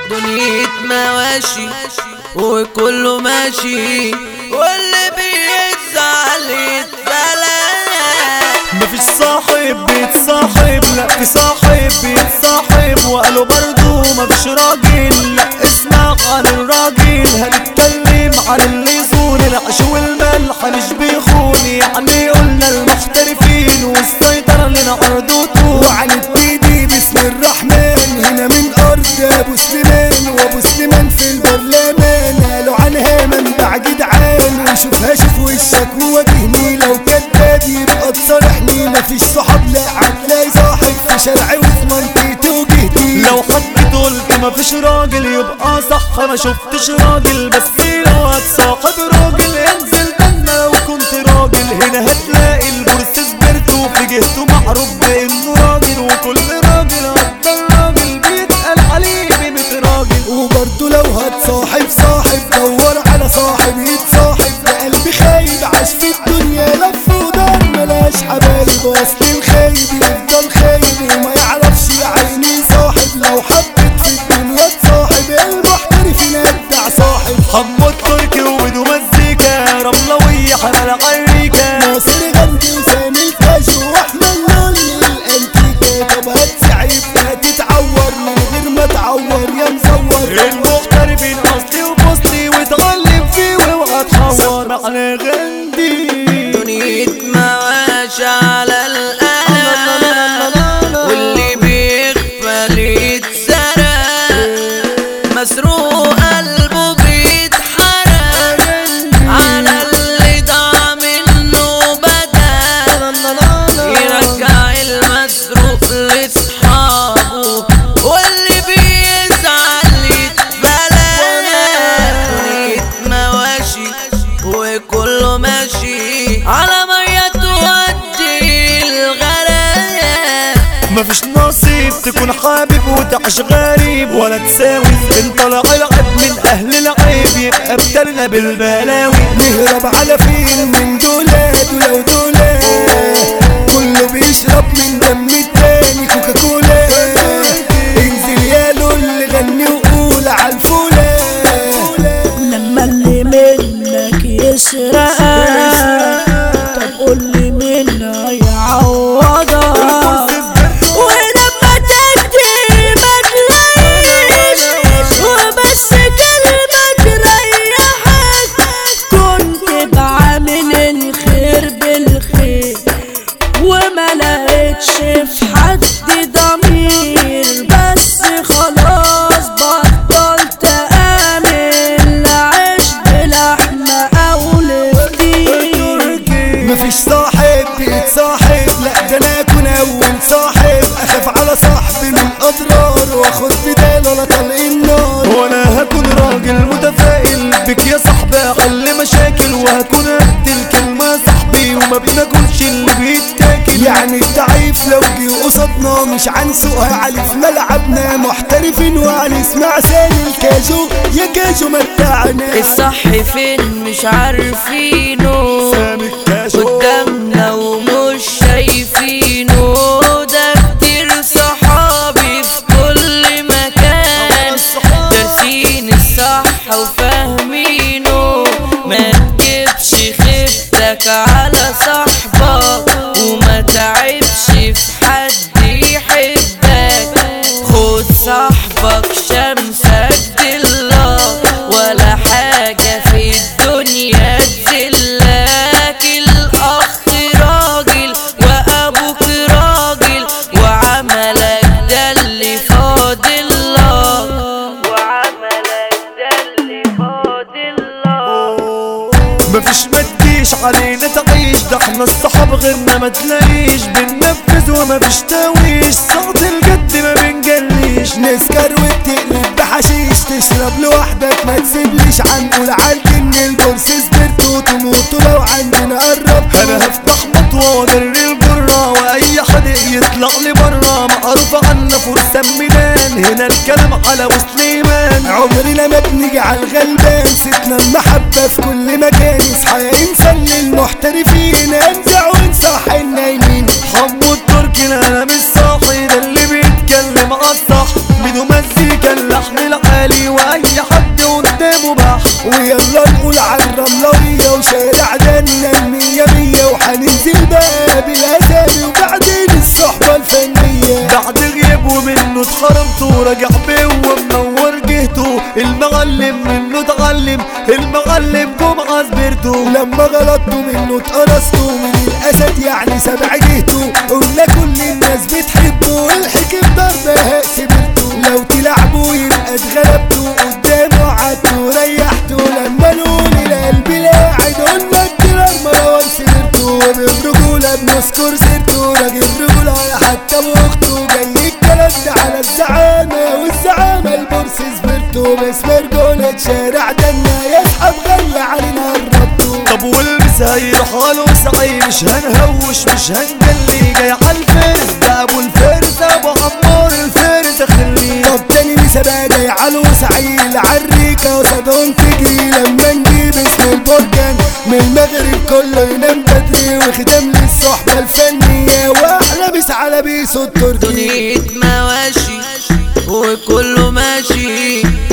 دنيا مواشي وكله ماشي واللي بيزعل يتبلى مفيش صاحب بيتصاحب لا في صاحب بيتصاحب وقالوا برضو مفيش راجل لا اسمع عن الراجل هنتكلم عن اللي يزون العيش والملح مش بيخون يعني قلنا المحترفين والسيطرة لنا عرضته وعن التيدي بسم الرحمن هنا من ارض ابو سليمان وابو سليمان في البرلمان قالوا عنها منبع جدعان وشوفها شوف وشك وواجهني لو كداب يبقى تصالحني مفيش صحاب لا هتلاقي صاحب في شارعي وفي منطقتي وجهتي لو حد قلت مفيش راجل يبقى صح ما شفتش راجل بس لو هتصاحب راجل انزل دنا لو كنت راجل هنا هتلاقي البورس سبرت وفي جهته معروف بانه راجل وكل راجل افضل راجل بيتقال عليه بقيمة راجل وبرضه لو هتصاحب صاحب دور على صاحب يتصاحب ده قلبي خايب عاش في الدنيا لف ودار ملاش حبايب وسط الخايب يفضل خايب وما يعرفش عيني صاحب لو حبت في الدنيا تصاحب المحترف يندع صاحب حمو التركي وبدو مزيكا رملوية حمل عريكة ناصر غندي وسامي الكاجو واحمد لولي الانتيكا طب هتسعيب هتتعور من غير ما تعور يا مزور المغتربين اصلي وبصلي وتعلم فيه واوعى تحور معنى غندي دنيا مواشي على القلم واللي بيغفل يتسرق مسروق قلبه بيتحرق على اللي ضاع منه بدل يرجع المسروق لاصحابه واللي بيزعل يتبلى دنيا مواشي وكله ماشي على مية تودي الغلاية مفيش نصيب تكون حابب وتعيش غريب ولا تساوي ان طلع العب من اهل العيب يبقى ابتلنا بالبلاوي نهرب على فين من دولاد ولو دولاد كله بيشرب من دم التاني كوكا كولا انزل يا لول غني وقول عالفولا لما اللي منك يسرقك طب قول لي مين هيعوضك ولما تكتب ما تلاقيش وبس كلمة تريحك كنت بعمل الخير بالخير وما لقيتش في حد ضمير بس خلاص بطلت امن عيش بلحمة او لفتير مفيش صاحب بيتصاحب لا ده انا اكون اول صاحب اخاف على صاحبي من اضرار واخد بدال ولا طلق النار وانا هكون راجل متفائل بك يا صاحبي احل مشاكل وهكون قد الكلمة يا صاحبي وما بناكلش اللي بيتاكل يعني الضعيف لو جه قصادنا مش هنسوقها علي في ملعبنا محترفين وهنسمع ثاني الكاجو يا كاجو متعنا الصح فين مش عارفينه سامي الكاشو قدامنا ومش شايفينه ده كتير صحابي في كل مكان دارسين الصح وفاهمينه ما تجيبش خيبتك على صاحبك وما تعبش في حد يحبك خد صاحبك شمسك دلك ولا حاجة في الدنيا تذلك الأخ راجل وأبوك راجل وعملك ده اللي فاضل لك وعملك ده اللي فاضل لك مفيش ما تجيش علينا تعيش ده احنا الصحاب غيرنا ما تلاقيش بننفذ وما فيش تاويش صوت الجد ما بنجليش نسكر وبتقلب بحشيش تشرب لوحدك ما تسيبليش عنقول عالجن البورس سبرت وتموت لو عندنا قرب انا هفتح مطوة وادري الجرة واي حد يطلع لي برا معروف عنا فرسان ميدان هنا الكلام على وسليمان عمرنا ما بنيجي على الغلبان ستنا المحبة في كل مكان اصحى يا انسان للمحترفين انزع وانصح النايمين حمو التركي لا انا مش صاحي ده اللي بيتكلم بيتكلم عالصح ميدو مزيكا اللحن العالي واي حد قدامه بح ويلا نقول على الرملوية وشارع دنا المية مية وحننزل بقى بالأسامي وبعدين الصحبة الفنية بعد غيابه منه اتحرمت وراجع بيه ومنور جهته المعلم منه اتعلم المعلم جمعة سبرته لما غلطتوا منه اتقرصتوا من الأسد يعني سبع جهته قلنا كل الناس بتحبه الحكم ضربها سبرته لو تلعبوا يبقى اتغلبتوا قدامه قعدتوا ريحتوا لما نقول القلب لاعد قلنا الديلر مروان سبرته وبالرجولة بنذكر سيرته راجل رجولة حتى بأخته جاي الكلام ده على الزعامة والزعامة البورس سبرته باسم رجولة شارع دنا يسحب غلى علينا الربطو طب والبس هيروح على وسعي مش هنهوش مش هنجلي جاي عالفارس ده ابو الفارس ابو عمار الفارس خليه طب تاني مسابقة جاي على وسعيل عالريكة وصدهم تجري لما نجيب اسم البركان من المغرب كله ينام بدري وختام للصحبة الفنية واحلى بيس على بيس التركي دنيا مواشي وكله ماشي